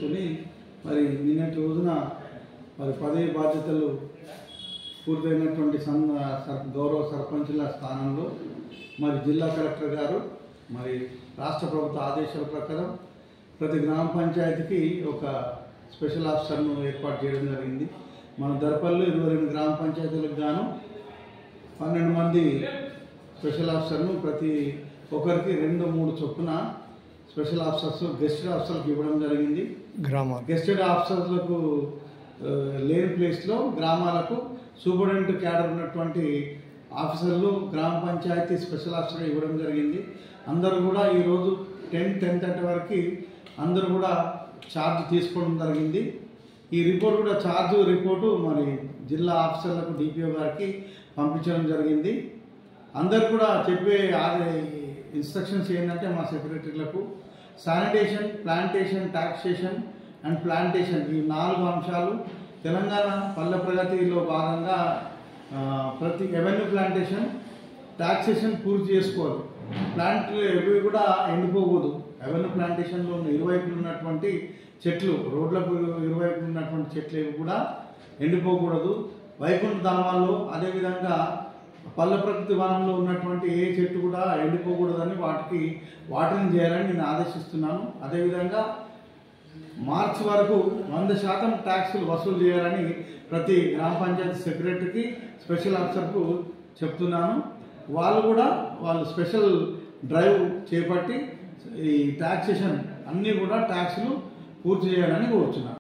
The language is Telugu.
చేసుకుని మరి నిన్నటి రోజున మరి పదవి బాధ్యతలు పూర్తయినటువంటి సం సర్- గౌరవ సర్పంచుల స్థానంలో మరి జిల్లా కలెక్టర్ గారు మరి రాష్ట్ర ప్రభుత్వ ఆదేశాల ప్రకారం ప్రతి గ్రామ పంచాయతీకి ఒక స్పెషల్ ఆఫీసర్ను ఏర్పాటు చేయడం జరిగింది మన దర్పల్లో ఇరవై రెండు గ్రామ పంచాయతీలకు గాను పన్నెండు మంది స్పెషల్ ఆఫీసర్ను ప్రతి ఒక్కరికి రెండు మూడు చొప్పున స్పెషల్ ఆఫీసర్స్ గెస్టెడ్ ఆఫీసర్లకు ఇవ్వడం జరిగింది గ్రామాలు గెస్టెడ్ ఆఫీసర్లకు ఆ, లేని ప్లేస్లో గ్రామాలకు సూపరింటెండెంట్ క్యాడర్ ఉన్నటువంటి ఆఫీసర్లు గ్రామ పంచాయతీ స్పెషల్ ఆఫీసర్ ఇవ్వడం జరిగింది అందరూ కూడా ఈరోజు టెన్ టెన్ థర్టీ వరకు అందరూ కూడా ఛార్జ్ తీసుకోవడం జరిగింది ఈ రిపోర్ట్ కూడా ఛార్జ్ రిపోర్టు మరి జిల్లా ఆఫీసర్లకు డిపిఓ గారికి పంపించడం జరిగింది అందరు కూడా చెప్పే ఆదే ఇన్స్ట్రక్షన్స్ ఏంటంటే మా సెక్రటరీలకు sanitation plantation taxation and plantation ఈ నాలుగు అంశాలు తెలంగాణ పల్లె ప్రగతిలో భాగంగా ఆ, ప్రతి రెవెన్యూ ప్లాంటేషన్ టాక్సేషన్ పూర్తి చేసుకోవాలి ప్లాంట్ ఇవి కూడా ఎండిపోకూడదు రెవెన్యూ ప్లాంటేషన్లో ఉన్న ఇరువైపులు ఉన్నటువంటి చెట్లు రోడ్లకు ఇరువైపులు ఉన్నటువంటి చెట్లు ఇవి కూడా ఎండిపోకూడదు వైకుంఠ ధామాల్లో అదేవిధంగా పల్లె ప్రకృతి వనంలో ఉన్నటువంటి ఏ చెట్టు కూడా ఎండిపోకూడదని వాటికి వాటరింగ్ చేయాలని నేను ఆదేశిస్తున్నాను అదేవిధంగా మార్చి వరకు వంద శాతం ట్యాక్సులు వసూలు చేయాలని ప్రతి గ్రామ పంచాయతీ సెక్రటరీకి స్పెషల్ ఆఫీసర్కు చెప్తున్నాను వాళ్ళు కూడా వాళ్ళు స్పెషల్ డ్రైవ్ చేపట్టి ఈ ట్యాక్సేషన్ అన్నీ కూడా ట్యాక్సులు పూర్తి చేయాలని కోరుచున్నాను